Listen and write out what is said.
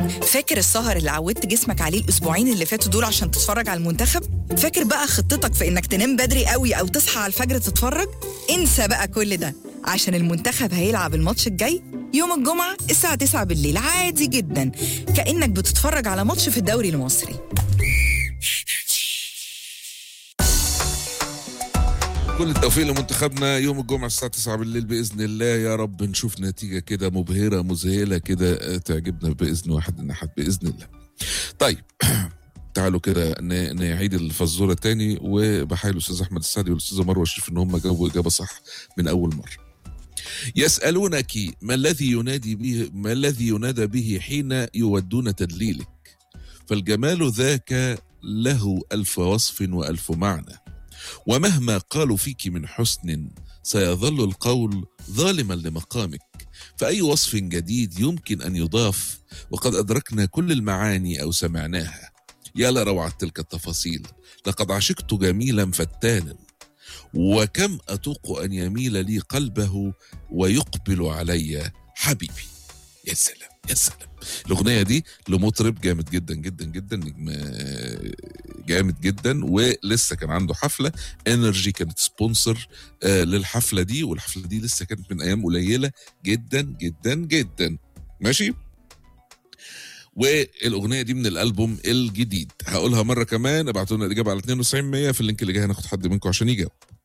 فاكر السهر اللي عودت جسمك عليه الاسبوعين اللي فاتوا دول عشان تتفرج على المنتخب فاكر بقى خطتك في انك تنام بدري قوي او تصحى على الفجر تتفرج انسى بقى كل ده عشان المنتخب هيلعب الماتش الجاي يوم الجمعة الساعة 9 بالليل عادي جدا كأنك بتتفرج على ماتش في الدوري المصري كل التوفيق لمنتخبنا يوم الجمعة الساعة 9 بالليل بإذن الله يا رب نشوف نتيجة كده مبهرة مذهلة كده آه، تعجبنا بإذن واحد النحات بإذن الله طيب تعالوا كده ن- نعيد الفزورة تاني وبحايل الأستاذ أحمد السعدي والأستاذة مروة شريف إن هم جاوبوا إجابة صح من أول مرة يسألونك ما الذي ينادي به ما الذي ينادى به حين يودون تدليلك فالجمال ذاك له ألف وصف وألف معنى ومهما قالوا فيك من حسن سيظل القول ظالما لمقامك فأي وصف جديد يمكن أن يضاف وقد أدركنا كل المعاني أو سمعناها يا لروعة تلك التفاصيل لقد عشقت جميلا فتانا وكم أتوق أن يميل لي قلبه ويقبل علي حبيبي يا سلام يا سلام الأغنية دي لمطرب جامد جدا جدا جدا نجم آه، جامد جدا ولسه كان عنده حفلة انرجي كانت سبونسر آه للحفلة دي والحفلة دي لسه كانت من أيام قليلة جدا جدا جدا ماشي والاغنيه دي من الالبوم الجديد هقولها مره كمان ابعتوا لنا الاجابه على 92 100 في اللينك اللي جاي هناخد حد منكم عشان يجاوب